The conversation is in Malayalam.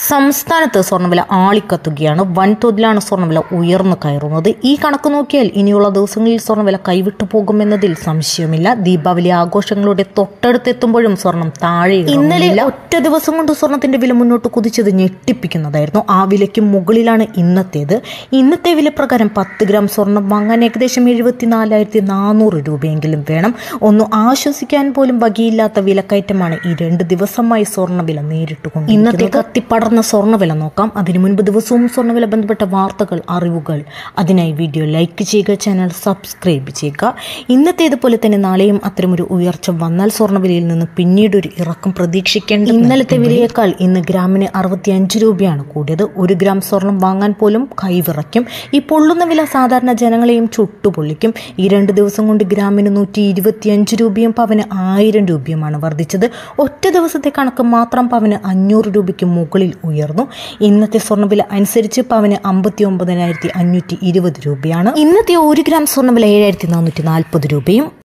സംസ്ഥാനത്ത് സ്വർണ്ണവില ആളിക്കത്തുകയാണ് വൻതോതിലാണ് സ്വർണ്ണവില ഉയർന്നു കയറുന്നത് ഈ കണക്ക് നോക്കിയാൽ ഇനിയുള്ള ദിവസങ്ങളിൽ സ്വർണ്ണവില കൈവിട്ടു പോകുമെന്നതിൽ സംശയമില്ല ദീപാവലി ആഘോഷങ്ങളുടെ തൊട്ടടുത്തെത്തുമ്പോഴും സ്വർണം താഴെ ഇന്നലെ ഒറ്റ ദിവസം കൊണ്ട് സ്വർണത്തിന്റെ വില മുന്നോട്ട് കുതിച്ചത് ഞെട്ടിപ്പിക്കുന്നതായിരുന്നു ആ വിലയ്ക്ക് മുകളിലാണ് ഇന്നത്തേത് ഇന്നത്തെ വില പ്രകാരം പത്ത് ഗ്രാം സ്വർണം വാങ്ങാൻ ഏകദേശം എഴുപത്തിനാലായിരത്തി നാനൂറ് രൂപയെങ്കിലും വേണം ഒന്ന് ആശ്വസിക്കാൻ പോലും വകയില്ലാത്ത വിലക്കയറ്റമാണ് ഈ രണ്ട് ദിവസമായി സ്വർണ്ണവില നേരിട്ടുകൊണ്ട് ഇന്നത്തെ കത്തിപ്പടർന്ന സ്വർണ്ണവില നോക്കാം അതിനു മുൻപ് ദിവസവും സ്വർണ്ണവില ബന്ധപ്പെട്ട വാർത്തകൾ അറിവുകൾ അതിനായി വീഡിയോ ലൈക്ക് ചെയ്യുക ചാനൽ സബ്സ്ക്രൈബ് ചെയ്യുക ഇന്നത്തേതുപോലെ തന്നെ നാളെയും അത്തരമൊരു ഉയർച്ച വന്നാൽ സ്വർണ്ണവിലയിൽ നിന്ന് പിന്നീട് ഒരു ഇറക്കം പ്രതീക്ഷിക്കേണ്ട ഇന്നലത്തെ വിലയേക്കാൾ ഇന്ന് ഗ്രാമിന് അറുപത്തി അഞ്ച് രൂപയാണ് കൂടിയത് ഒരു ഗ്രാം സ്വർണം വാങ്ങാൻ പോലും കൈവിറയ്ക്കും ഈ പൊള്ളുന്ന വില സാധാരണ ജനങ്ങളെയും ചുട്ടുപൊള്ളിക്കും ഈ രണ്ട് ദിവസം കൊണ്ട് ഗ്രാമിന് നൂറ്റി ഇരുപത്തിയഞ്ച് രൂപയും പവന് ആയിരം രൂപയുമാണ് വർദ്ധിച്ചത് ഒറ്റ ദിവസത്തെ കണക്ക് മാത്രം പവന് അഞ്ഞൂറ് രൂപയ്ക്ക് മുകളിൽ ഉയർന്നു ഇന്നത്തെ സ്വർണ്ണവില അനുസരിച്ച് പവന് അമ്പത്തി ഒമ്പതിനായിരത്തി അഞ്ഞൂറ്റി ഇരുപത് രൂപയാണ് ഇന്നത്തെ ഒരു ഗ്രാം സ്വർണ്ണവില ഏഴായിരത്തി നാനൂറ്റി നാൽപ്പത് രൂപയും